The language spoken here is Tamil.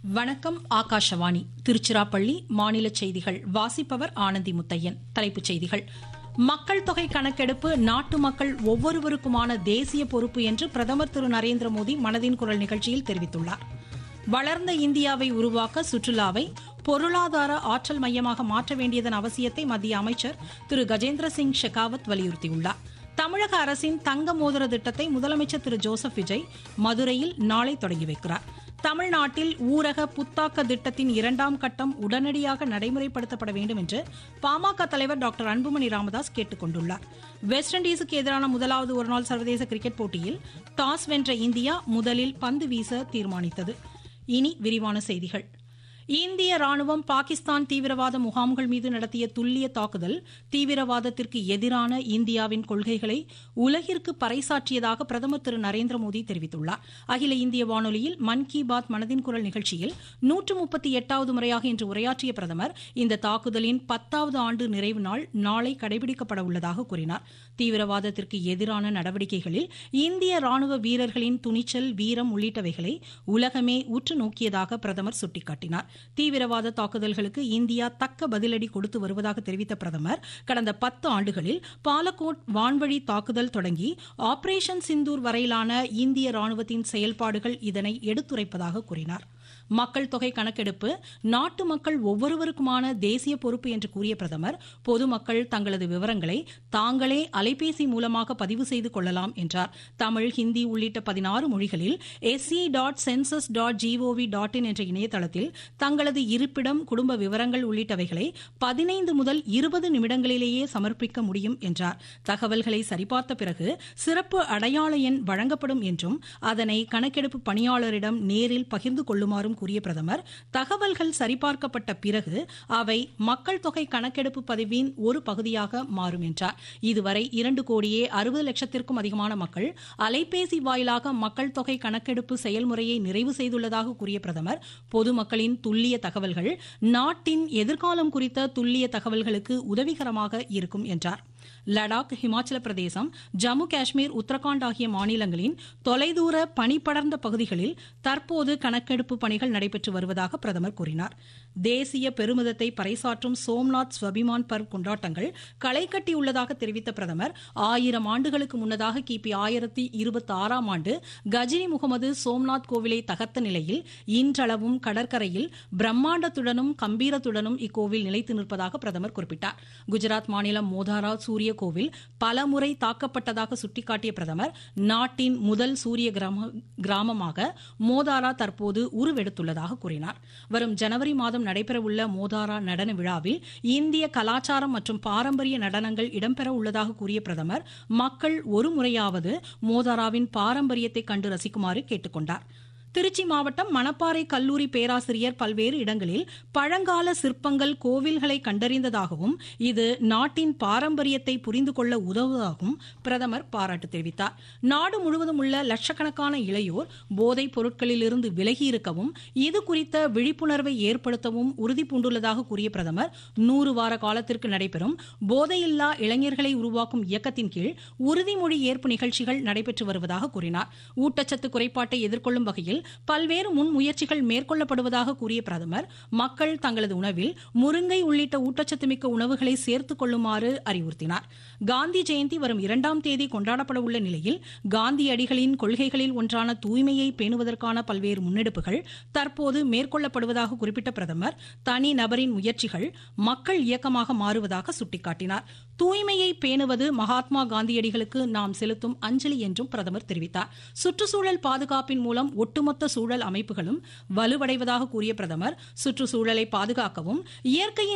வணக்கம் ஆகாஷவாணி திருச்சிராப்பள்ளி மாநில செய்திகள் வாசிப்பவர் ஆனந்தி முத்தையன் தலைப்புச் செய்திகள் மக்கள் தொகை கணக்கெடுப்பு நாட்டு மக்கள் ஒவ்வொருவருக்குமான தேசிய பொறுப்பு என்று பிரதமர் திரு நரேந்திர மோடி மனதின் குரல் நிகழ்ச்சியில் தெரிவித்துள்ளார் வளர்ந்த இந்தியாவை உருவாக்க சுற்றுலாவை பொருளாதார ஆற்றல் மையமாக மாற்ற வேண்டியதன் அவசியத்தை மத்திய அமைச்சர் திரு கஜேந்திர சிங் ஷெகாவத் வலியுறுத்தியுள்ளார் தமிழக அரசின் தங்க மோதிர திட்டத்தை முதலமைச்சர் திரு ஜோசப் விஜய் மதுரையில் நாளை தொடங்கி வைக்கிறார் தமிழ்நாட்டில் ஊரக புத்தாக்க திட்டத்தின் இரண்டாம் கட்டம் உடனடியாக நடைமுறைப்படுத்தப்பட வேண்டும் என்று பாமக தலைவர் டாக்டர் அன்புமணி ராமதாஸ் கேட்டுக் கொண்டுள்ளார் வெஸ்ட் இண்டீஸுக்கு எதிரான முதலாவது ஒருநாள் சர்வதேச கிரிக்கெட் போட்டியில் டாஸ் வென்ற இந்தியா முதலில் பந்து வீச தீர்மானித்தது இனி விரிவான செய்திகள் இந்திய ராணுவம் பாகிஸ்தான் தீவிரவாத முகாம்கள் மீது நடத்திய துல்லிய தாக்குதல் தீவிரவாதத்திற்கு எதிரான இந்தியாவின் கொள்கைகளை உலகிற்கு பறைசாற்றியதாக பிரதமர் திரு நரேந்திர மோடி தெரிவித்துள்ளார் அகில இந்திய வானொலியில் மன் கி பாத் மனதின் குரல் நிகழ்ச்சியில் நூற்று முப்பத்தி எட்டாவது முறையாக இன்று உரையாற்றிய பிரதமர் இந்த தாக்குதலின் பத்தாவது ஆண்டு நிறைவு நாள் நாளை கடைபிடிக்கப்பட உள்ளதாக கூறினார் தீவிரவாதத்திற்கு எதிரான நடவடிக்கைகளில் இந்திய ராணுவ வீரர்களின் துணிச்சல் வீரம் உள்ளிட்டவைகளை உலகமே உற்று நோக்கியதாக பிரதமர் சுட்டிக்காட்டினார் தீவிரவாத தாக்குதல்களுக்கு இந்தியா தக்க பதிலடி கொடுத்து வருவதாக தெரிவித்த பிரதமர் கடந்த பத்து ஆண்டுகளில் பாலகோட் வான்வழி தாக்குதல் தொடங்கி ஆபரேஷன் சிந்தூர் வரையிலான இந்திய ராணுவத்தின் செயல்பாடுகள் இதனை எடுத்துரைப்பதாக கூறினார் மக்கள் தொகை கணக்கெடுப்பு நாட்டு மக்கள் ஒவ்வொருவருக்குமான தேசிய பொறுப்பு என்று கூறிய பிரதமர் பொதுமக்கள் தங்களது விவரங்களை தாங்களே அலைபேசி மூலமாக பதிவு செய்து கொள்ளலாம் என்றார் தமிழ் ஹிந்தி உள்ளிட்ட பதினாறு மொழிகளில் SC dot census dot GOV dot in என்ற இணையதளத்தில் தங்களது இருப்பிடம் குடும்ப விவரங்கள் உள்ளிட்டவைகளை பதினைந்து முதல் இருபது நிமிடங்களிலேயே சமர்ப்பிக்க முடியும் என்றார் தகவல்களை சரிபார்த்த பிறகு சிறப்பு அடையாள எண் வழங்கப்படும் என்றும் அதனை கணக்கெடுப்பு பணியாளரிடம் நேரில் பகிர்ந்து கொள்ளுமாறும் கூறிய பிரதமர் தகவல்கள் சரிபார்க்கப்பட்ட பிறகு அவை மக்கள் தொகை கணக்கெடுப்பு பதிவின் ஒரு பகுதியாக மாறும் என்றார் இதுவரை இரண்டு கோடியே அறுபது லட்சத்திற்கும் அதிகமான மக்கள் அலைபேசி வாயிலாக மக்கள் தொகை கணக்கெடுப்பு செயல்முறையை நிறைவு செய்துள்ளதாக கூறிய பிரதமர் பொதுமக்களின் துல்லிய தகவல்கள் நாட்டின் எதிர்காலம் குறித்த துல்லிய தகவல்களுக்கு உதவிகரமாக இருக்கும் என்றார் லடாக் ஹிமாச்சல பிரதேசம் ஜம்மு காஷ்மீர் உத்தரகாண்ட் ஆகிய மாநிலங்களின் தொலைதூர பனிப்படர்ந்த பகுதிகளில் தற்போது கணக்கெடுப்பு பணிகள் நடைபெற்று வருவதாக பிரதமர் கூறினார் தேசிய பெருமிதத்தை பறைசாற்றும் சோம்நாத் ஸ்வபிமான் பர்வ் கொண்டாட்டங்கள் களை கட்டியுள்ளதாக தெரிவித்த பிரதமர் ஆயிரம் ஆண்டுகளுக்கு முன்னதாக கிபி ஆயிரத்தி இருபத்தி ஆறாம் ஆண்டு கஜினி முகமது சோம்நாத் கோவிலை தகர்த்த நிலையில் இன்றளவும் கடற்கரையில் பிரம்மாண்டத்துடனும் கம்பீரத்துடனும் இக்கோவில் நிலைத்து நிற்பதாக பிரதமர் குறிப்பிட்டார் குஜராத் மாநிலம் மோதாரா சூரிய கோவில் பலமுறை தாக்கப்பட்டதாக சுட்டிக்காட்டிய பிரதமர் நாட்டின் முதல் சூரிய கிராமமாக மோதாரா தற்போது உருவெடுத்துள்ளதாக கூறினார் வரும் ஜனவரி மாதம் நடைபெறவுள்ள மோதாரா நடன விழாவில் இந்திய கலாச்சாரம் மற்றும் பாரம்பரிய நடனங்கள் இடம்பெற உள்ளதாக கூறிய பிரதமர் மக்கள் ஒரு முறையாவது மோதாராவின் பாரம்பரியத்தை கண்டு ரசிக்குமாறு கேட்டுக் கொண்டார் திருச்சி மாவட்டம் மணப்பாறை கல்லூரி பேராசிரியர் பல்வேறு இடங்களில் பழங்கால சிற்பங்கள் கோவில்களை கண்டறிந்ததாகவும் இது நாட்டின் பாரம்பரியத்தை புரிந்து கொள்ள உதவுவதாகவும் பிரதமர் பாராட்டு தெரிவித்தார் நாடு முழுவதும் உள்ள லட்சக்கணக்கான இளையோர் போதைப் பொருட்களிலிருந்து விலகி இருக்கவும் இது குறித்த விழிப்புணர்வை ஏற்படுத்தவும் உறுதி பூண்டுள்ளதாக கூறிய பிரதமர் நூறு வார காலத்திற்கு நடைபெறும் போதையில்லா இளைஞர்களை உருவாக்கும் இயக்கத்தின் கீழ் உறுதிமொழி ஏற்பு நிகழ்ச்சிகள் நடைபெற்று வருவதாக கூறினார் ஊட்டச்சத்து குறைபாட்டை எதிர்கொள்ளும் வகையில் பல்வேறு முன்முயற்சிகள் மேற்கொள்ளப்படுவதாக கூறிய பிரதமர் மக்கள் தங்களது உணவில் முருங்கை உள்ளிட்ட ஊட்டச்சத்து மிக்க உணவுகளை சேர்த்துக் கொள்ளுமாறு அறிவுறுத்தினார் காந்தி ஜெயந்தி வரும் இரண்டாம் தேதி கொண்டாடப்பட உள்ள நிலையில் காந்தியடிகளின் கொள்கைகளில் ஒன்றான தூய்மையை பேணுவதற்கான பல்வேறு முன்னெடுப்புகள் தற்போது மேற்கொள்ளப்படுவதாக குறிப்பிட்ட பிரதமர் தனி நபரின் முயற்சிகள் மக்கள் இயக்கமாக மாறுவதாக சுட்டிக்காட்டினார் தூய்மையை பேணுவது மகாத்மா காந்தியடிகளுக்கு நாம் செலுத்தும் அஞ்சலி என்றும் பிரதமர் தெரிவித்தார் சுற்றுச்சூழல் பாதுகாப்பின் மூலம் ஒட்டுமொத்த சூழல் அமைப்புகளும் வலுவடைவதாக கூறிய பிரதமர் சுற்றுச்சூழலை பாதுகாக்கவும் இயற்கையின்